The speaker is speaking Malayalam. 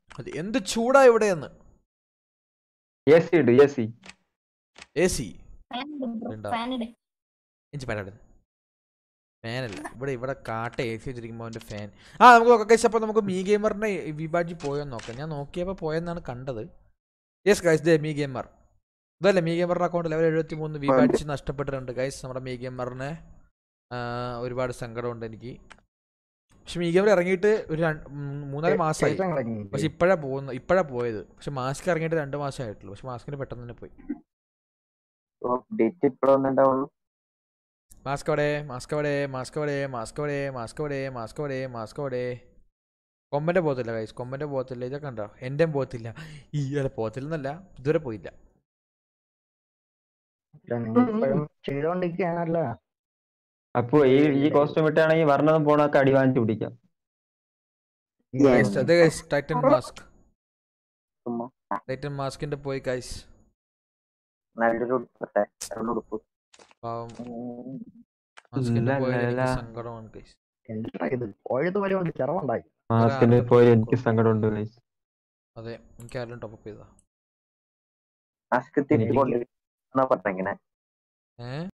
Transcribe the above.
അത് എന്ത് ചൂടാ ഇവിടെയെന്ന് എ സി ഇട് A C A C fan ഉണ്ടാവും. ഫാൻ ഇട് ഇഞ്ചി പാടാ ഫാനല്ല ഇവിടെ ഇവിടെ കാട്ട എ സി വെച്ചിരിക്കുമ്പോൾ അവൻ്റെ ഫാൻ ആ നമുക്ക് നോക്കാം ഗൈസ് അപ്പോൾ നമുക്ക് മീ ഗെയിമറിനെ വിഭാജി പോയെന്ന് നോക്കാം ഞാൻ നോക്കിയപ്പോൾ പോയെന്നാണ് കണ്ടത് യെസ് ഗൈസ് ദേ മീ ഗെയിമർ ഇതല്ലേ മീ ഗെയിമറിൻ്റെ അക്കൗണ്ട് ലെവൽ എഴുപത്തി മൂന്ന് വിഭാജിച്ച് നഷ്ടപ്പെട്ടിട്ടുണ്ട് ഗൈസ് നമ്മുടെ മീ ഗെയിമറിന് ഒരുപാട് സങ്കടമുണ്ട് എനിക്ക് പക്ഷെ മീ ഗെയിമർ ഇറങ്ങിയിട്ട് ഒരു രണ്ട് ഉം, മൂന്നാല് മാസമായി പക്ഷെ ഇപ്പോഴാ പോകുന്നത് ഇപ്പോഴാ പോയത് പക്ഷെ മാസ്ക് ഇറങ്ങിയിട്ട് രണ്ട് മാസമേ ആയിട്ടുള്ളൂ പക്ഷെ മാസ്കിന് പെട്ടെന്ന് തന്നെ പോയി അപ്ഡേറ്റ് ഇപ്പോഴൊന്നുണ്ടാവുള്ളൂ മാസ്ക് അവിടെ മാസ്ക് അവിടെ മാസ്ക് അവിടെ മാസ്ക് അവിടെ മാസ്ക് അവിടെ മാസ്ക് അവിടെ മാസ്ക് അവിടെ കൊമ്പൻ്റെ പോകത്തില്ല കൈസ് കൊമ്പൻ്റെ പോകത്തില്ല ഇതൊക്കെ ഉണ്ടോ എൻ്റെ പോകത്തില്ല ഈ അല്ല പോകത്തില്ലെന്നല്ല ഇതുവരെ പോയില്ല ചെയ്തോണ്ടിരിക്കുകയാണല്ലോ അപ്പൊ ഈ ഈ കോസ്റ്റ്യൂം ഇട്ടാണെങ്കിൽ വർണ്ണതും പോണൊക്കെ അടി വാങ്ങിച്ചു പിടിക്കാം Guys, അതെ ഗൈസ് ടൈറ്റൻ മാസ്ക് ചുമ്മാ ടൈറ്റൻ മാസ്കിൻ്റെ പോയി കൈസ് നല്ലൊരു ഉടുപ്പട്ടെ നല്ലൊരു ഉടുപ്പ് പാവം ഉം. മാസ്കിൻ്റെ പോയ എനിക്ക് ലലല. സങ്കടമാണ് കൈസ് എന്താ ഇത് പോയത് പോലെ കൊണ്ട് ചെറവുണ്ടായി മാസ്കിന് പോയി എനിക്ക് സങ്കടമുണ്ട് guys. അതെ എനിക്ക് ആരെങ്കിലും ടോപ്പ് ചെയ്താ മാസ്ക് തിരിച്ചു എനിക്ക് കൊണ്ടുവരുന്ന പറഞ്ഞെങ്ങനെ ഏഹ്